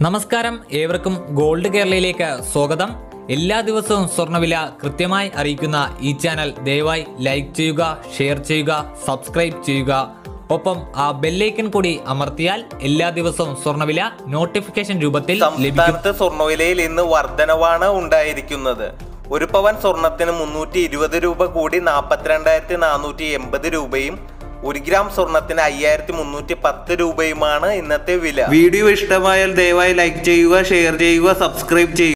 നമസ്കാരം ഏവർക്കും ഗോൾഡ് കേരളയിലേക്ക് സ്വാഗതം എല്ലാ ദിവസവും സ്വർണ്ണവില കൃത്യമായി അറിയിക്കുന്ന ഈ ചാനൽ ദയവായി ലൈക്ക് ചെയ്യുക ഷെയർ ചെയ്യുക സബ്സ്ക്രൈബ് ചെയ്യുക ഒപ്പം ആ ബെല്ലൈക്കൺ കൂടി അമർത്തിയാൽ എല്ലാ ദിവസവും സ്വർണ്ണവില നോട്ടിഫിക്കേഷൻ രൂപത്തിൽ ലഭിക്കും സംസ്ഥാനത്ത് സ്വർണ്ണവിലയിൽ ഇന്ന് വർധനവാണ് ഉണ്ടായിരിക്കുന്നത് ഒരു പവൻ സ്വർണത്തിന് മുന്നൂറ്റി ഇരുപത് രൂപ കൂടി നാൽപ്പത്തിരണ്ടായിരത്തി നാനൂറ്റി എൺപത് രൂപയും ഒരു ഗ്രാം സ്വർണത്തിന് അയ്യായിരത്തി മുന്നൂറ്റി പത്ത് രൂപയുമാണ് ഇന്നത്തെ വില വീഡിയോ ഇഷ്ടമായാൽ ദയവായി ലൈക്ക് ചെയ്യുക ഷെയർ ചെയ്യുക സബ്സ്ക്രൈബ് ചെയ്യുക